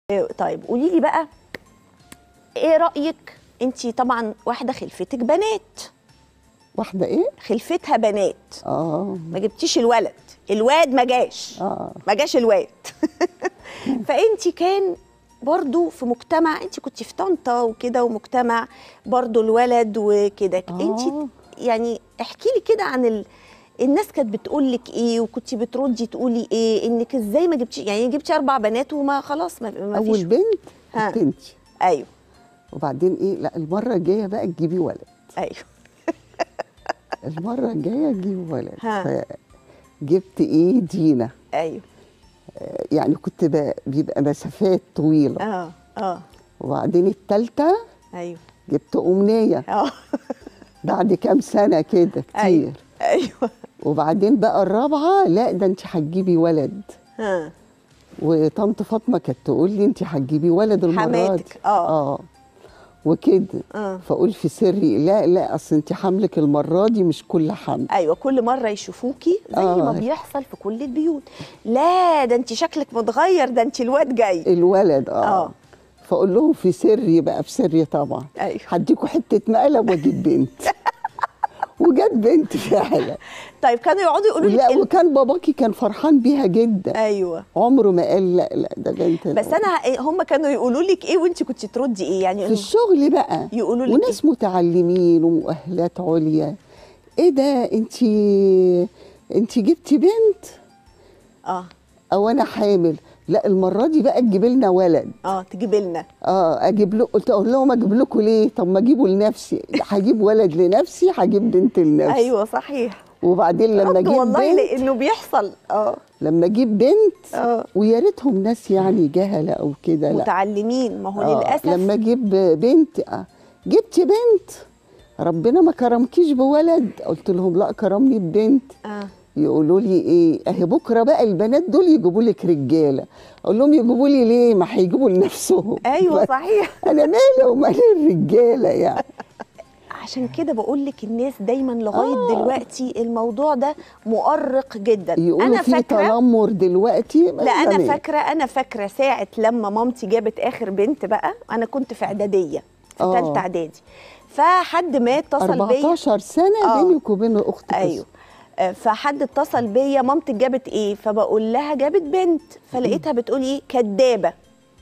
طيب قولي لي بقى ايه رايك انت طبعا واحده خلفتك بنات واحده ايه خلفتها بنات اه ما جبتيش الولد الواد ما جاش اه ما جاش الواد فانت كان برضو في مجتمع انت كنت في طنطا وكده ومجتمع برضو الولد وكده آه. انت يعني احكي لي كده عن ال... الناس كانت بتقول لك ايه وكنت بتردي تقولي ايه انك ازاي ما جبتيش يعني جبتي اربع بنات وما خلاص ما, ما اول فيش بنت ها. كنت انت ايوه وبعدين ايه لا المره الجايه بقى تجيبي ولد ايوه المره الجايه تجيبي ولد ها. جبت ايه دينا ايوه آه، يعني كنت ب- بيبقى مسافات طويله اه اه وبعدين التالتة ايوه جبت أمنية اه بعد كام سنة كده كتير ايوه ايوه وبعدين بقى الرابعة لا ده انت هتجيبي ولد ها وطنط فاطمة كانت تقول لي انت هتجيبي ولد المرة دي حماتك، آه. اه وكده اه فاقول في سري لا لا اصل انت حملك المرة دي مش كل حمل ايوه كل مره يشوفوكي زي آه. ما بيحصل في كل البيوت لا ده انت شكلك متغير ده انت الواد جاي الولد اه, آه. فاقول لهم في سري بقى في سري طبعا ايوه هديكوا حتة مقلب واجيب بنت وجت بنت فعلا طيب كانوا يقعدوا يقولوا لا لك ال- وكان باباكي كان فرحان بيها جدا ايوه عمره ما قال لا لا ده بنت بس انا هم كانوا يقولوا لك ايه وانت كنت تردي ايه يعني في الشغل بقى يقولوا لك وناس متعلمين ومؤهلات عليا ايه ده انت انت جبتي بنت اه او انا حامل لا المره دي بقى تجيب لنا ولد اه تجيبي لنا اه اجيب له قلت اقول لهم اجيب لكم ليه طب ما اجيبه لنفسي هجيب ولد لنفسي هجيب بنت لنفسي ايوه صحيح وبعدين لما رد اجيب والله بنت لانه بيحصل اه لما اجيب بنت اه ويا ريتهم ناس يعني جهله او كده لا متعلمين ما هو آه، للاسف لما اجيب بنت آه، جبت بنت ربنا ما كرمكيش بولد قلت لهم لا كرمني ببنت اه يقولوا لي ايه اهي بكره بقى البنات دول يجيبوا لك رجاله اقول لهم يجيبوا لي ليه ما هيجيبوا لنفسهم ايوه صحيح انا مالي ومال الرجاله يعني عشان كده بقول لك الناس دايما لغايه آه. دلوقتي الموضوع ده مؤرق جدا يقولوا انا في فاكره تنمر دلوقتي لا انا زمان. فاكره انا فاكره ساعه لما مامتي جابت اخر بنت بقى انا كنت في اعداديه في آه. ثالثه اعدادي فحد ما اتصل بيا 14 سنه آه. بينك وبين اختك ايوه آه، فحد اتصل بيا مامتك جابت ايه فبقول لها جابت بنت فلقيتها بتقول ايه كدابه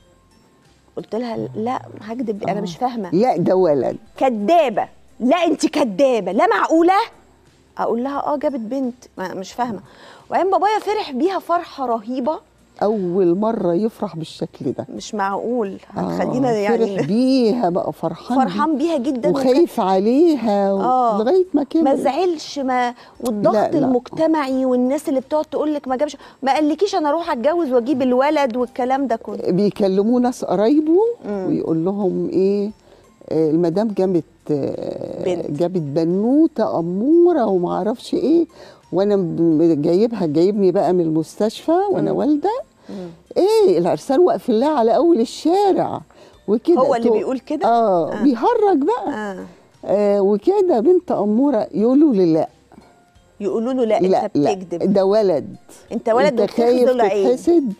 قلت لها لا هكدب انا مش فاهمه لا ده ولد كدابه لا انت كدابه لا معقوله اقول لها اه جابت بنت ما مش فاهمه وبعدين بابايا فرح بيها فرحه رهيبه اول مره يفرح بالشكل ده مش معقول آه، هتخلينا فرح يعني بيها بقى فرحان بيها. فرحان بيها جدا وكان- وخايف عليها و- آه. لغايه ما كبر ما زعلش ما والضغط لا، لا. المجتمعي والناس اللي بتقعد تقول لك ما جابش ما قالكيش انا اروح اتجوز واجيب الولد والكلام ده كله بيكلموا ناس قرايبه مم. ويقول لهم ايه آه، المدام جابت آه، بنت. جابت بنوته اموره وما اعرفش ايه وانا م- جايبها جايبني بقى من المستشفى وانا مم. والده مم. ايه العرسان واقف لها على اول الشارع وكده هو اللي تو- بيقول كده اه, آه. بيهرج بقى آه. آه وكده بنت اموره يقولوا لي لا يقولوا له لا, لا انت لا بتكذب ده ولد انت ولد انت خايف وبتخذل العين تتحسد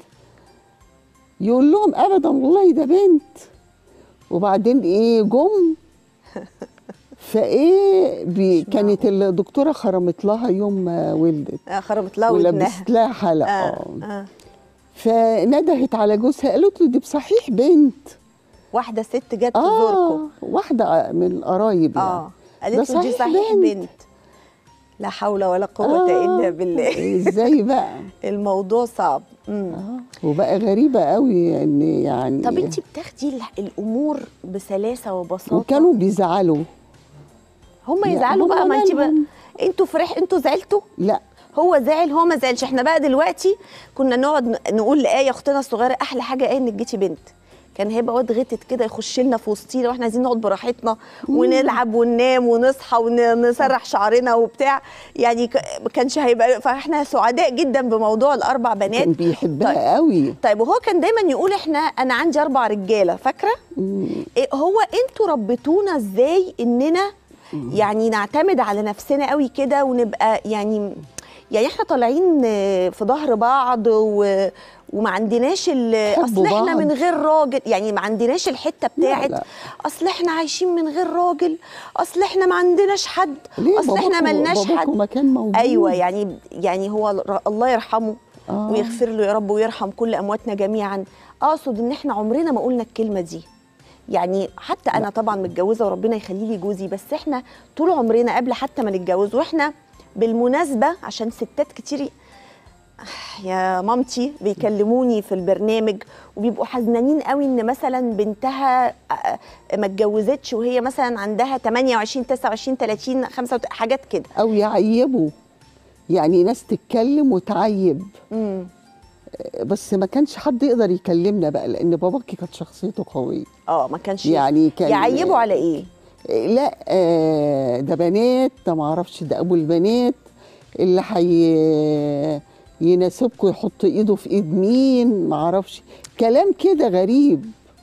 يقول لهم ابدا والله ده بنت وبعدين ايه جم فايه بي مش كانت الدكتوره خرمت لها يوم ما ولدت آه خربت لها ودنها ولبست لها حلقه آه. آه. آه. فندهت على جوزها قالت له دي بصحيح بنت واحده ست جت اه تزوركم واحده من القرايب يعني اه قالت ده له دي صحيح صحيح بنت. بنت لا حول ولا قوه آه. الا بالله ازاي بقى الموضوع صعب مم. اه وبقى غريبه قوي ان يعني طب انت بتاخدي ال- الامور بسلاسه وبساطه وكانوا بيزعلوا هم لا، يزعلوا هم بقى ما انت بقى مالهم؟ انتوا فرح انتوا زعلتوا لا هو زعل هو ما زعلش احنا بقى دلوقتي كنا نقعد ن- نقول لآية اختنا الصغيره احلى حاجه ايه انك جيتي بنت كان هيبقى واد غتت كده يخش لنا في وسطينا واحنا عايزين نقعد براحتنا ونلعب وننام ونصحى ونسرح شعرنا وبتاع يعني ك- ما كانش هيبقى فاحنا سعداء جدا بموضوع الاربع بنات كان بيحبها قوي طيب وهو كان دايما يقول احنا انا عندي اربع رجاله فاكره مم. إيه هو انتوا ربيتونا ازاي اننا يعني نعتمد على نفسنا قوي كده ونبقى يعني يعني احنا طالعين آه، في ظهر بعض و وما عندناش ال- حبوا اصل احنا بعض. من غير راجل يعني ما عندناش الحته بتاعت لا. اصل احنا عايشين من غير راجل اصل احنا ما عندناش حد ليه اصل احنا باباكو- ملناش باباكو حد ما كان موجود ايوه يعني يعني هو ر- الله يرحمه آه. ويغفر له يا رب ويرحم كل امواتنا جميعا اقصد ان احنا عمرنا ما قلنا الكلمه دي يعني حتى انا طبعا متجوزه وربنا يخلي لي جوزي بس احنا طول عمرنا قبل حتى ما نتجوز واحنا بالمناسبه عشان ستات كتير يا مامتي بيكلموني في البرنامج وبيبقوا حزنانين قوي ان مثلا بنتها آه، ما اتجوزتش وهي مثلا عندها 28 29 30 5 حاجات كده او يعيبوا يعني ناس تتكلم وتعيب امم بس ما كانش حد يقدر يكلمنا بقى لان باباكي كانت شخصيته قويه اه ما كانش يعني كان يعيبوا على ايه لا آه، ده بنات ده ما اعرفش ده ابو البنات اللي حي يناسبكم يحط ايده في ايد مين ما اعرفش كلام كده غريب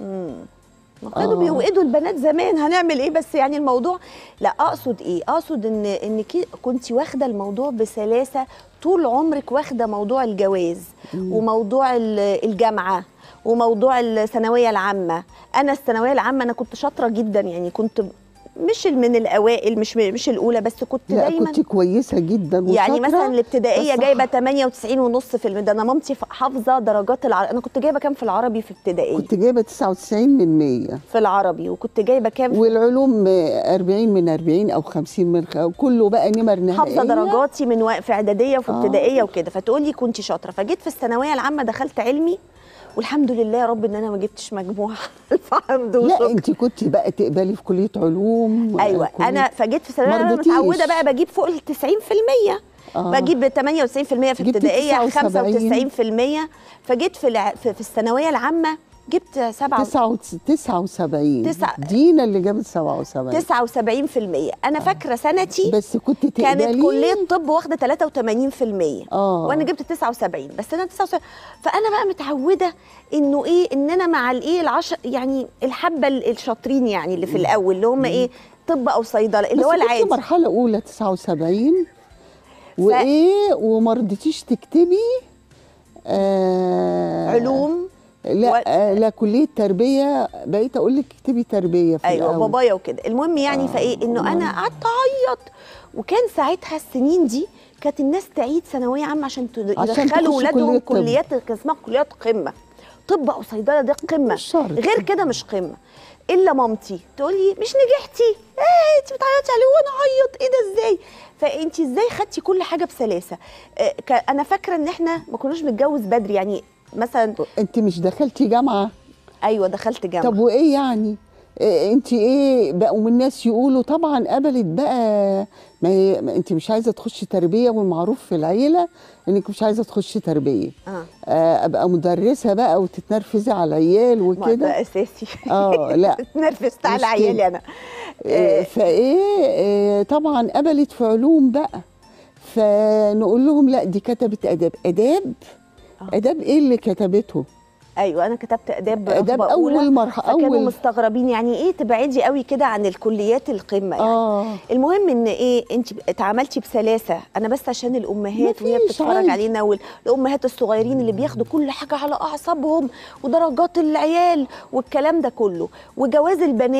ما كانوا آه. بيوقدوا البنات زمان هنعمل ايه بس يعني الموضوع لا اقصد ايه اقصد ان ان كنت واخده الموضوع بسلاسه طول عمرك واخده موضوع الجواز وموضوع ال- الجامعه وموضوع الثانويه العامه انا الثانويه العامه انا كنت شاطره جدا يعني كنت مش من الاوائل مش مش الاولى بس كنت لا دايما كنت كويسه جدا يعني وشاطرة، مثلا الابتدائيه بس جايبه 98 ونص في الم- ده انا مامتي ف- حافظه درجات العربي انا كنت جايبه كام في العربي في ابتدائيه كنت جايبه 99 من 100 في العربي وكنت جايبه كام في والعلوم آه، 40 من 40 او 50 من خ... كله بقى نمر نهائيه حافظه درجاتي من و... في اعداديه وفي آه. ابتدائيه وكده فتقول لي كنت شاطره فجيت في الثانويه العامه دخلت علمي والحمد لله يا رب ان انا ما جبتش مجموع الحمد لا وشكر انت كنت بقى تقبلي في كليه علوم ايوه كلية- انا فجيت في الثانويه العامه مرضتيش. متعوده بقى بجيب فوق ال 90% آه. بجيب 98% في جبتي ابتدائيه 79. 95% فجيت في الع... في, في الثانويه العامه جبت 7 تسعة وتس- 79 تسعة- دينا اللي جابت 77 79% انا فاكره سنتي بس كنت تقبلي كانت كليه طب واخده 83% اه وانا جبت 79 بس انا 79 فانا بقى متعوده انه ايه ان انا مع الايه العشر يعني الحبه ال- الشاطرين يعني اللي في الاول اللي هم ايه طب او صيدله اللي بس هو كنت العادي مرحله اولى 79 وايه وما رضيتيش تكتبي آه علوم لا و- آه لا كليه تربيه بقيت اقول لك اكتبي تربيه في ايوه الأول. بابايا وكده المهم يعني آه، فايه انه انا والله. قعدت اعيط وكان ساعتها السنين دي كانت الناس تعيد ثانويه عامه عشان تد- عشان يدخلوا تخش ولادهم كلية طب. كليات كان اسمها كليات قمه طب او صيدله ده قمه مش شرط. غير كده مش قمه الا مامتي تقول لي مش نجحتي ايه انت بتعيطي عليه وانا اعيط ايه ده ازاي فانت ازاي خدتي كل حاجه بسلاسه آه، ك- انا فاكره ان احنا ما كناش بنتجوز بدري يعني مثلا انت مش دخلتي جامعه ايوه دخلت جامعه طب وايه يعني إيه انت ايه بقوا من الناس يقولوا طبعا قبلت بقى ما هي ما انت مش عايزه تخشي تربيه والمعروف في العيله انك مش عايزه تخشي تربيه اه آه ابقى مدرسه بقى وتتنرفزي على العيال ما ده وكده اساسي اه لا اتنرفزت على مش عيالي كده. انا آه، فايه آه، طبعا قبلت في علوم بقى فنقول لهم لا دي كتبت اداب اداب آه. اداب ايه اللي كتبته ايوه انا كتبت اداب اداب رتبة أولى، اول مرحله فكانوا اول مستغربين يعني ايه تبعدي قوي كده عن الكليات القمه يعني اه المهم ان ايه انت اتعاملتي بسلاسه انا بس عشان الامهات وهي مفيش بتتفرج عادي. علينا والامهات الصغيرين اللي بياخدوا كل حاجه على اعصابهم ودرجات العيال والكلام ده كله وجواز البنات